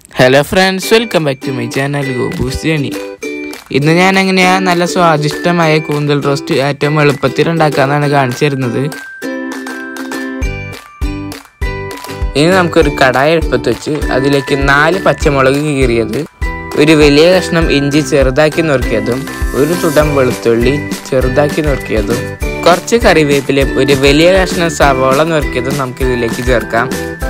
hello friends welcome back to my channel ഗോബൂസ് journey ഇന്ന് ഞാൻ എങ്ങനെയാ നല്ല സ്വാദിഷ്ടമായ കൂന്തൽ റോസ്റ്റ് ഏറ്റവും എളുപ്പത്തിൽ ഉണ്ടാക്കാന്നാണ് കാണിച്ചു തരുന്നത് ഇനി നമുക്കൊരു കടായ എളുപ്പത്ത് വെച്ച് അതിലേക്ക് നാല് പച്ചമുളക് കീറിയത് ഒരു വലിയ കഷ്ണം ഇഞ്ചി ചെറുതാക്കി നുറുക്കിയതും ഒരു തുടം വെളുത്തുള്ളി ചെറുതാക്കി നുറുക്കിയതും കുറച്ച് കറിവേപ്പിലയും ഒരു വലിയ കഷ്ണം സവോള നുറുക്കിയതും നമുക്ക് ഇതിലേക്ക് ചേർക്കാം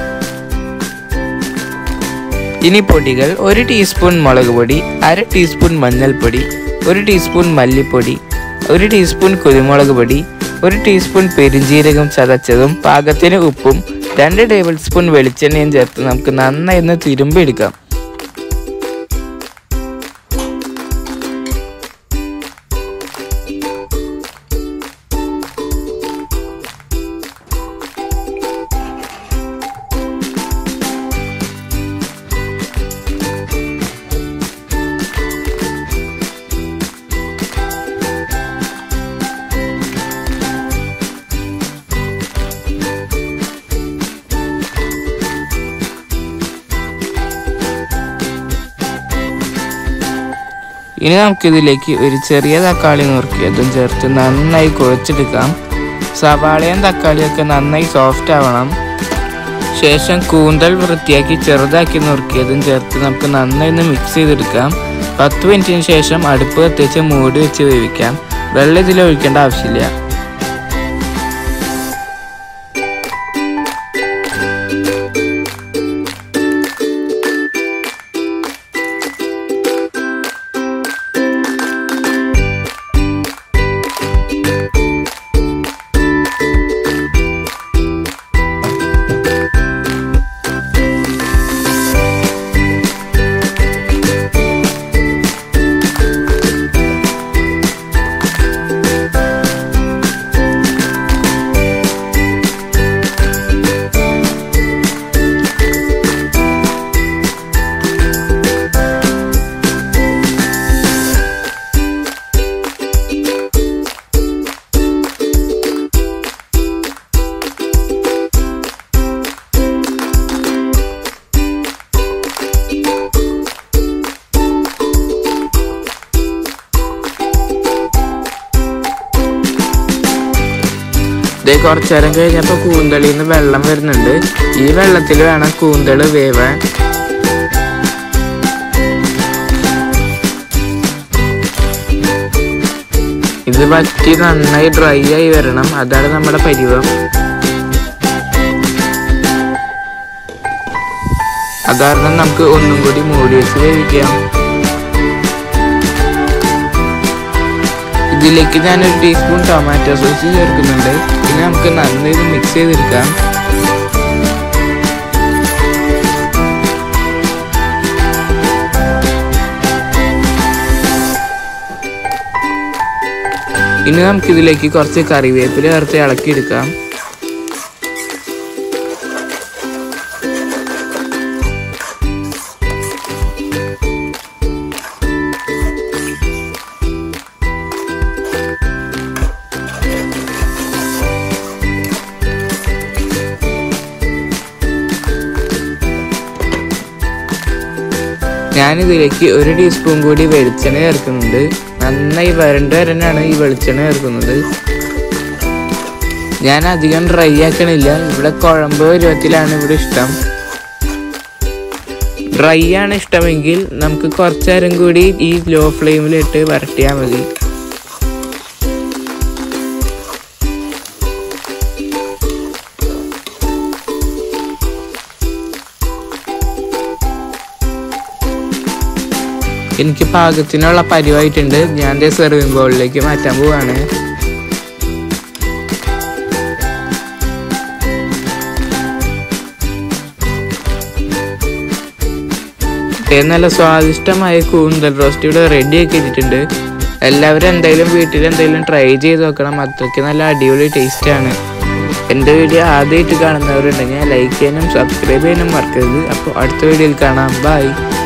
ഇനി പൊടികൾ ഒരു ടീസ്പൂൺ മുളക് പൊടി അര ടീസ്പൂൺ മഞ്ഞൾപ്പൊടി ഒരു ടീസ്പൂൺ മല്ലിപ്പൊടി ഒരു ടീസ്പൂൺ കുരുമുളക് പൊടി ഒരു ടീസ്പൂൺ പെരിഞ്ജീരകം ചതച്ചതും പാകത്തിന് ഉപ്പും രണ്ട് ടേബിൾ സ്പൂൺ വെളിച്ചെണ്ണയും ചേർത്ത് നമുക്ക് നന്നായി ഒന്ന് തിരുമ്പെടുക്കാം ഇനി നമുക്കിതിലേക്ക് ഒരു ചെറിയ തക്കാളി നുറുക്കിയതും ചേർത്ത് നന്നായി കുഴച്ചെടുക്കാം സവാളയും തക്കാളിയൊക്കെ നന്നായി സോഫ്റ്റ് ആവണം ശേഷം കൂന്തൽ വൃത്തിയാക്കി ചെറുതാക്കി നുറുക്കിയതും ചേർത്ത് നമുക്ക് നന്നായി ഒന്ന് മിക്സ് ചെയ്തെടുക്കാം പത്ത് മിനിറ്റിന് ശേഷം അടുപ്പ് കത്തിച്ച് മൂടി വെച്ച് വേവിക്കാം വെള്ളം ഇതിൽ ഒഴിക്കേണ്ട ആവശ്യമില്ല ഇതേ കുറച്ചു നേരം കഴിഞ്ഞപ്പോൾ കൂന്തളിൽ നിന്ന് വെള്ളം വരുന്നുണ്ട് ഈ വെള്ളത്തിൽ വേണം കൂന്തൾ വേവാൻ ഇത് വറ്റി നന്നായി ഡ്രൈ ആയി വരണം അതാണ് നമ്മുടെ പരിവം അതാരണം നമുക്ക് ഒന്നും കൂടി മൂടി വെച്ച് വേവിക്കാം ഇതിലേക്ക് ഞാനൊരു ടീസ്പൂൺ ടൊമാറ്റോ സോസ് ചേർക്കുന്നുണ്ട് പിന്നെ നമുക്ക് നന്നായി ഇത് മിക്സ് ചെയ്തെടുക്കാം ഇനി നമുക്ക് ഇതിലേക്ക് കുറച്ച് കറിവേപ്പില ചേർത്ത് ഇളക്കിയെടുക്കാം ഞാനിതിലേക്ക് ഒരു ടീസ്പൂൺ കൂടി വെളിച്ചെണ്ണ ചേർക്കുന്നുണ്ട് നന്നായി വരണ്ട വരനാണ് ഈ വെളിച്ചെണ്ണ ചേർക്കുന്നത് ഞാൻ അധികം ഡ്രൈ ആക്കണില്ല ഇവിടെ കുഴമ്പ് പരുവത്തിലാണ് ഇവിടെ ഇഷ്ടം ഡ്രൈ ആണ് ഇഷ്ടമെങ്കിൽ നമുക്ക് കുറച്ചു നേരം കൂടി ഈ ലോ ഫ്ലെയിമിലിട്ട് വരട്ടിയാൽ മതി എനിക്ക് പാകത്തിനുള്ള പരിവായിട്ടുണ്ട് ഞാൻ സെർവിങ് ബോളിലേക്ക് മാറ്റാൻ പോവാണ് നല്ല സ്വാദിഷ്ടമായ കൂന്തൽ റോസ്റ്റ് ഇവിടെ റെഡി ആക്കി ഇട്ടിട്ടുണ്ട് എല്ലാവരും എന്തായാലും വീട്ടിൽ എന്തെങ്കിലും ട്രൈ ചെയ്ത് നോക്കണം അത്രയ്ക്ക് നല്ല അടിപൊളി ടേസ്റ്റ് ആണ് എൻ്റെ വീഡിയോ ആദ്യമായിട്ട് കാണുന്നവരുണ്ടെങ്കിൽ ലൈക്ക് ചെയ്യാനും സബ്സ്ക്രൈബ് ചെയ്യാനും മറക്കരുത് അപ്പോൾ അടുത്ത വീഡിയോയിൽ കാണാം ബൈ